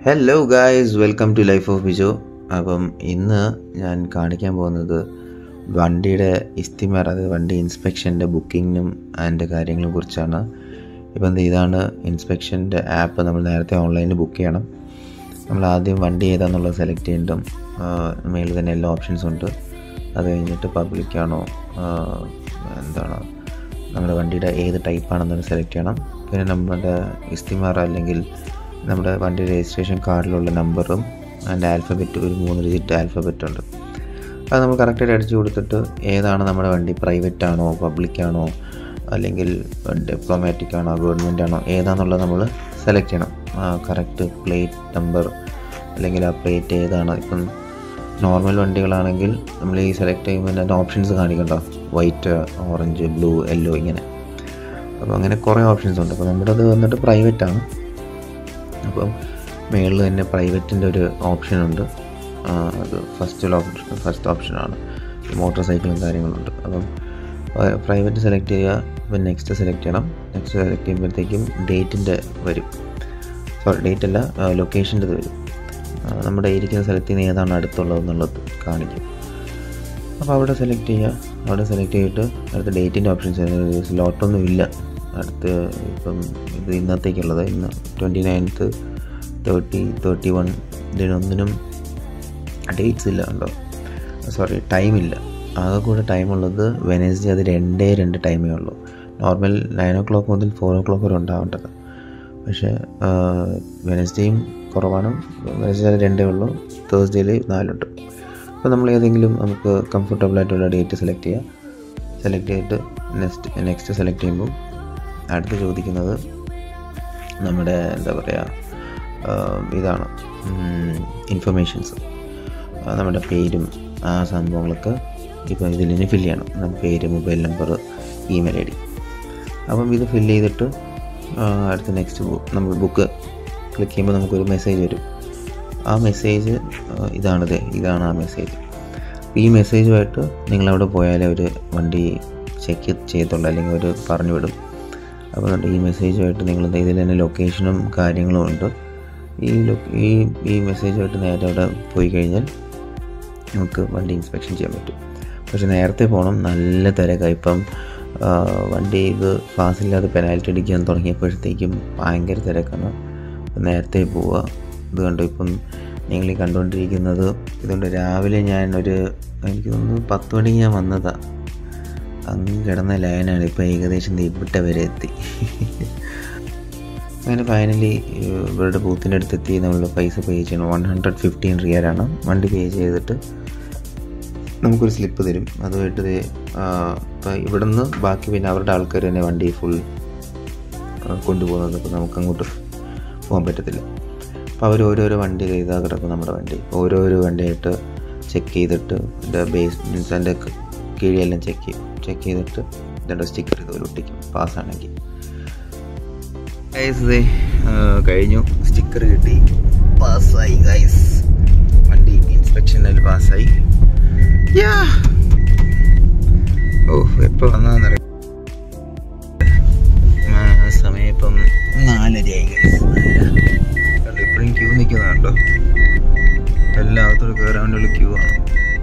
hello guys welcome to life of Biju അപ്പം ഇന്ന് ഞാൻ കാണിക്കാൻ പോകുന്നത് വണ്ടിയുടെ ഇസ്തിമാർ അതായത് വണ്ടി ഇൻസ്പെക്ഷൻ്റെ ബുക്കിങ്ങിനും അതിൻ്റെ കാര്യങ്ങളെ കുറിച്ചാണ് ഇപ്പം ദേ ഇതാണ് ഇൻസ്പെക്ഷൻ്റെ ആപ്പ് നമ്മൾ നേരത്തെ ഓൺലൈനിൽ ബുക്ക് ചെയ്യണം നമ്മൾ ആദ്യം വണ്ടി ഏതാണെന്നുള്ളത് സെലക്ട് ചെയ്യണ്ടും മേളിൽ തന്നെ എല്ലാ ഓപ്ഷൻസും ഉണ്ട് അത് കഴിഞ്ഞിട്ട് പബ്ലിക്കാണോ എന്താണ് നമ്മുടെ വണ്ടിയുടെ ഏത് ടൈപ്പാണെന്നത് സെലക്ട് ചെയ്യണം പിന്നെ നമ്മുടെ ഇസ്തിമാർ അല്ലെങ്കിൽ നമ്മുടെ വണ്ടി രജിസ്ട്രേഷൻ കാർഡിലുള്ള നമ്പറും അതിൻ്റെ ആൽഫബറ്റ് ഒരു മൂന്ന് ഡിജിറ്റ് ആൽഫബറ്റ് ഉണ്ട് അത് നമ്മൾ കറക്റ്റായിട്ട് അടിച്ചു കൊടുത്തിട്ട് ഏതാണ് നമ്മുടെ വണ്ടി പ്രൈവറ്റ് ആണോ പബ്ലിക് ആണോ അല്ലെങ്കിൽ ഡിപ്ലോമാറ്റിക് ആണോ ഗവൺമെൻറ് ആണോ ഏതാണെന്നുള്ളത് നമ്മൾ സെലക്ട് ചെയ്യണം കറക്റ്റ് പ്ലേറ്റ് നമ്പർ അല്ലെങ്കിൽ ആ പ്ലേറ്റ് ഏതാണ് ഇപ്പം നോർമൽ വണ്ടികളാണെങ്കിൽ നമ്മൾ ഈ സെലക്ട് ചെയ്യുമ്പോൾ അതിൻ്റെ ഓപ്ഷൻസ് കാണിക്കണ്ടോ വൈറ്റ് ഓറഞ്ച് ബ്ലൂ യെല്ലോ ഇങ്ങനെ അപ്പോൾ അങ്ങനെ കുറേ ഓപ്ഷൻസ് ഉണ്ട് അപ്പോൾ നമ്മുടെ അത് വന്നിട്ട് പ്രൈവറ്റ് ആണ് അപ്പം മേളിൽ തന്നെ പ്രൈവറ്റിൻ്റെ ഒരു ഓപ്ഷൻ ഉണ്ട് അത് ഫസ്റ്റ് ഓപ്ഷൻ ഫസ്റ്റ് ഓപ്ഷനാണ് മോട്ടോർ സൈക്കിളും കാര്യങ്ങളുണ്ട് അപ്പം പ്രൈവറ്റ് സെലക്ട് ചെയ്യുക ഇപ്പം നെക്സ്റ്റ് സെലക്ട് ചെയ്യണം നെക്സ്റ്റ് സെലക്ട് ചെയ്യുമ്പോഴത്തേക്കും ഡേറ്റിൻ്റെ വരും സോറി ഡേറ്റ് അല്ല ലൊക്കേഷൻ്റെ വരും നമ്മുടെ ഇരിക്കുന്ന സ്ഥലത്ത് നിന്ന് ഏതാണ് അടുത്തുള്ളത് എന്നുള്ളത് കാണിക്കും അപ്പോൾ അവിടെ സെലക്ട് ചെയ്യുക അവിടെ സെലക്ട് ചെയ്തിട്ട് അടുത്ത ഡേറ്റിൻ്റെ ഓപ്ഷൻസ് സ്ലോട്ടൊന്നും ഇല്ല അടുത്ത് ഇപ്പം ഇത് ഇന്നത്തേക്കുള്ളത് ഇന്ന് twenty ninth thirty thirty one ഇതിനൊന്നിനും ഡേറ്റ്സ് ഇല്ല ഉണ്ടോ സോറി ടൈമില്ല ആകെ കൂടെ ടൈമുള്ളത് വെനസ്ഡേ അത് രണ്ടേ രണ്ട് ടൈമേ ഉള്ളൂ നോർമൽ നയൻ ഓ ക്ലോക്ക് മുതൽ ഫോർ ഓ ക്ലോക്ക് വരെ ഉണ്ടാവേണ്ടത് പക്ഷേ വെനസ്ഡേയും കുറവാണ് വെനസ്ഡേ അത് രണ്ടേ ഉള്ളൂ തേഴ്സ്ഡേയിൽ നാലുണ്ട് അപ്പോൾ നമ്മൾ ഏതെങ്കിലും നമുക്ക് കംഫർട്ടബിൾ ആയിട്ടുള്ള ഡേറ്റ് സെലക്ട് ചെയ്യുക സെലക്ട് ചെയ്തിട്ട് നെക്സ്റ്റ് നെക്സ്റ്റ് സെലക്ട് ചെയ്യുമ്പോൾ അടുത്ത് ചോദിക്കുന്നത് നമ്മുടെ എന്താ പറയുക ഇതാണ് ഇൻഫർമേഷൻസ് നമ്മുടെ പേരും ആ സംഭവങ്ങളൊക്കെ ഇപ്പോൾ ഇതിൽ നിന്ന് ഫില്ല് ചെയ്യണം നമ്മുടെ പേര് മൊബൈൽ നമ്പർ ഇമെയിൽ ഐ ഡി അപ്പം ഇത് ഫില്ല് ചെയ്തിട്ട് അടുത്ത നെക്സ്റ്റ് നമ്മൾ ബുക്ക് ക്ലിക്ക് ചെയ്യുമ്പോൾ നമുക്കൊരു മെസ്സേജ് വരും ആ മെസ്സേജ് ഇതാണിത് ഇതാണ് ആ മെസ്സേജ് ഈ മെസ്സേജുമായിട്ട് നിങ്ങളവിടെ പോയാലേ ഒരു വണ്ടി ചെക്ക് ചെയ്യത്തുള്ളൂ അല്ലെങ്കിൽ അവർ പറഞ്ഞു വിടും അപ്പോൾ ഈ മെസ്സേജുമായിട്ട് നിങ്ങൾ ഇതിൽ തന്നെ ലൊക്കേഷനും കാര്യങ്ങളും ഉണ്ട് ഈ ഈ ഈ മെസ്സേജുമായിട്ട് നേരെ അവിടെ പോയി കഴിഞ്ഞാൽ നമുക്ക് വണ്ടി ഇൻസ്പെക്ഷൻ ചെയ്യാൻ പറ്റും പക്ഷെ നേരത്തെ പോകണം നല്ല തിരക്കാണ് ഇപ്പം വണ്ടി ഇത് ഫാസില്ലാതെ പെനാൽറ്റി അടിക്കാൻ തുടങ്ങിയപ്പോഴത്തേക്കും ഭയങ്കര തിരക്കാണ് നേരത്തെ പോവുക ഇത് കണ്ടു ഇപ്പം നിങ്ങൾ ഈ കണ്ടുകൊണ്ടിരിക്കുന്നത് ഇതുകൊണ്ട് രാവിലെ ഞാൻ ഒരു എനിക്ക് തോന്നുന്നു പത്ത് മണിക്ക് ഞാൻ വന്നതാണ് അങ്ങ് കിടന്ന ലൈനാണ് ഇപ്പോൾ ഏകദേശം ഇവിടെ വരെ എത്തി അങ്ങനെ ഫൈനലി ഇവരുടെ ബൂത്തിൻ്റെ അടുത്തെത്തി നമ്മൾ പൈസ പേ ചെയ്യണം വൺ ഹൺഡ്രഡ് ഫിഫ്റ്റീൻ റിയലാണ് വണ്ടി പേ ചെയ്തിട്ട് നമുക്കൊരു സ്ലിപ്പ് തരും അതുമായിട്ട് ഇപ്പം ഇവിടെ നിന്ന് ബാക്കി പിന്നെ അവരുടെ ആൾക്കാർ തന്നെ വണ്ടി ഫുൾ കൊണ്ടുപോകുന്നത് അപ്പോൾ നമുക്ക് അങ്ങോട്ട് പോകാൻ പറ്റത്തില്ല അപ്പോൾ അവർ ഓരോരോ വണ്ടി ചെയ്താൽ കിടക്കും നമ്മുടെ വണ്ടി ഓരോരോ വണ്ടിയായിട്ട് ചെക്ക് ചെയ്തിട്ട് എൻ്റെ ബേസ് മീൻസ് എൻ്റെ കീഴിയെല്ലാം ചെക്ക് ചെയ്യും ചെക്ക് ചെയ്തിട്ട് ഇതിൻ്റെ സ്റ്റിക്കർ ഇതുപോലെ ഒട്ടിക്കും പാസ്സാണെങ്കിൽ ഗൈസ് കഴിഞ്ഞു സ്റ്റിക്കർ കിട്ടി പാസ്സായി ഗൈസ് വണ്ടി ഇൻസ്പെക്ഷനിൽ പാസ്സായി ഓ എപ്പോൾ വന്നതെന്നറിയാം സമയം ഇപ്പം നാലരയായി ഗൈസ് ഇപ്പോഴും ക്യൂ നിൽക്കുന്നതുണ്ടോ എല്ലാത്തോടും കയറാൻ വേണ്ടിയുള്ള ക്യൂ ആണ്